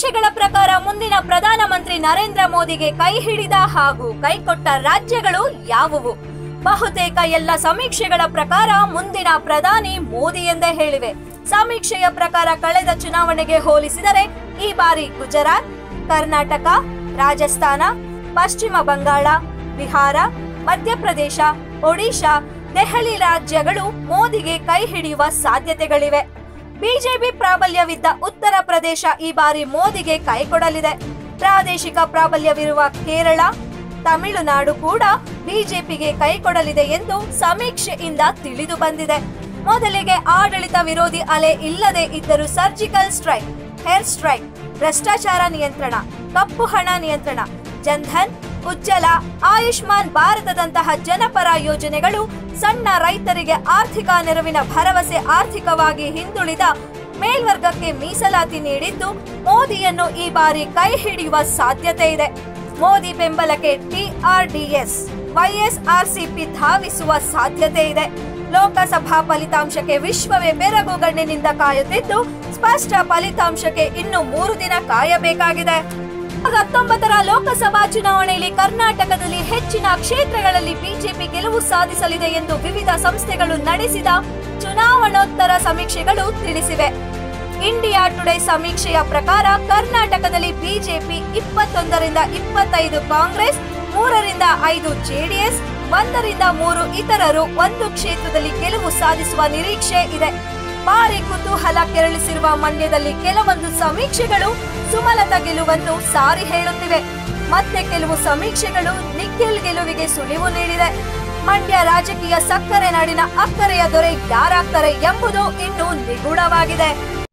ಸಮೀಕ್ಷೆಗಳ ಪ್ರಕಾರ ಮುಂದಿನ ಪ್ರಧಾನಮಂತ್ರಿ ನರೇಂದ್ರ ಮೋದಿಗೆ ಕೈ ಹಿಡಿದ ಹಾಗೂ ಕೈಕೊಟ್ಟ ರಾಜ್ಯಗಳು ಯಾವುವು ಬಹುತೇಕ ಎಲ್ಲ ಸಮೀಕ್ಷೆಗಳ ಪ್ರಕಾರ ಮುಂದಿನ ಪ್ರಧಾನಿ ಮೋದಿ ಎಂದೇ ಹೇಳಿವೆ ಸಮೀಕ್ಷೆಯ ಪ್ರಕಾರ ಕಳೆದ ಚುನಾವಣೆಗೆ ಹೋಲಿಸಿದರೆ ಈ ಬಾರಿ ಗುಜರಾತ್ ಕರ್ನಾಟಕ ರಾಜಸ್ಥಾನ ಪಶ್ಚಿಮ ಬಂಗಾಳ ಬಿಹಾರ ಮಧ್ಯಪ್ರದೇಶ ಒಡಿಶಾ ದೆಹಲಿ ರಾಜ್ಯಗಳು ಮೋದಿಗೆ ಕೈ ಹಿಡಿಯುವ ಸಾಧ್ಯತೆಗಳಿವೆ ಬಿಜೆಪಿ ಪ್ರಾಬಲ್ಯವಿದ್ದ ಉತ್ತರ ಪ್ರದೇಶ ಈ ಬಾರಿ ಮೋದಿಗೆ ಕೈಕೊಡಲಿದೆ ಪ್ರಾದೇಶಿಕ ಪ್ರಾಬಲ್ಯವಿರುವ ಕೇರಳ ತಮಿಳುನಾಡು ಕೂಡ ಬಿಜೆಪಿಗೆ ಕೈಕೊಡಲಿದೆ ಎಂದು ಸಮೀಕ್ಷೆಯಿಂದ ತಿಳಿದು ಬಂದಿದೆ ಮೊದಲಿಗೆ ಆಡಳಿತ ವಿರೋಧಿ ಅಲೆ ಇಲ್ಲದೆ ಇದ್ದರೂ ಸರ್ಜಿಕಲ್ ಸ್ಟ್ರೈಕ್ ಹೇರ್ ಸ್ಟ್ರೈಕ್ ಭ್ರಷ್ಟಾಚಾರ ನಿಯಂತ್ರಣ ಕಪ್ಪು ಹಣ ನಿಯಂತ್ರಣ ಜನ್ಧನ್ ಉಜ್ಜಲ ಆಯುಷ್ಮಾನ್ ಭಾರತದಂತಹ ಜನಪರ ಯೋಜನೆಗಳು ಸಣ್ಣ ರೈತರಿಗೆ ಆರ್ಥಿಕ ನೆರವಿನ ಭರವಸೆ ಆರ್ಥಿಕವಾಗಿ ಹಿಂದುಳಿದ ಮೇಲ್ವರ್ಗಕ್ಕೆ ಮೀಸಲಾತಿ ನೀಡಿದ್ದು ಮೋದಿಯನ್ನು ಈ ಬಾರಿ ಕೈ ಹಿಡಿಯುವ ಸಾಧ್ಯತೆ ಇದೆ ಮೋದಿ ಬೆಂಬಲಕ್ಕೆ ಟಿಆರ್ಡಿಎಸ್ ವೈಎಸ್ಆರ್ಸಿಪಿ ಧಾವಿಸುವ ಸಾಧ್ಯತೆ ಇದೆ ಲೋಕಸಭಾ ಫಲಿತಾಂಶಕ್ಕೆ ವಿಶ್ವವೇ ಬೆರಗುಗಣ್ಣಿನಿಂದ ಕಾಯುತ್ತಿದ್ದು ಸ್ಪಷ್ಟ ಫಲಿತಾಂಶಕ್ಕೆ ಇನ್ನು ಮೂರು ದಿನ ಕಾಯಬೇಕಾಗಿದೆ ಹತ್ತೊಂಬತ್ತರ ಲೋಕಸಭಾ ಚುನಾವಣೆಯಲ್ಲಿ ಕರ್ನಾಟಕದಲ್ಲಿ ಹೆಚ್ಚಿನ ಕ್ಷೇತ್ರಗಳಲ್ಲಿ ಬಿಜೆಪಿ ಗೆಲುವು ಸಾಧಿಸಲಿದೆ ಎಂದು ವಿವಿಧ ಸಂಸ್ಥೆಗಳು ನಡೆಸಿದ ಚುನಾವಣೋತ್ತರ ಸಮೀಕ್ಷೆಗಳು ತಿಳಿಸಿವೆ ಇಂಡಿಯಾ ಟುಡೇ ಸಮೀಕ್ಷೆಯ ಪ್ರಕಾರ ಕರ್ನಾಟಕದಲ್ಲಿ ಬಿಜೆಪಿ ಇಪ್ಪತ್ತೊಂದರಿಂದ ಇಪ್ಪತ್ತೈದು ಕಾಂಗ್ರೆಸ್ ಮೂರರಿಂದ ಐದು ಜೆಡಿಎಸ್ ಒಂದರಿಂದ ಮೂರು ಇತರರು ಒಂದು ಕ್ಷೇತ್ರದಲ್ಲಿ ಗೆಲುವು ಸಾಧಿಸುವ ನಿರೀಕ್ಷೆ ಇದೆ ಭಾರಿ ಕುತೂಹಲ ಕೆರಳಿಸಿರುವ ಮಂಡ್ಯದಲ್ಲಿ ಕೆಲವೊಂದು ಸಮೀಕ್ಷೆಗಳು ಸುಮಲತಾ ಗೆಲುವನ್ನು ಸಾರಿ ಹೇಳುತ್ತಿವೆ ಮತ್ತೆ ಕೆಲವು ಸಮೀಕ್ಷೆಗಳು ನಿಖಿಲ್ ಗೆಲುವಿಗೆ ಸುಳಿವು ನೀಡಿದೆ ಮಂಡ್ಯ ರಾಜಕೀಯ ಸಕ್ಕರೆ ನಾಡಿನ ಅಕ್ಕರೆಯ ದೊರೆ ಯಾರಾಗ್ತಾರೆ ಎಂಬುದು ಇನ್ನೂ ನಿಗೂಢವಾಗಿದೆ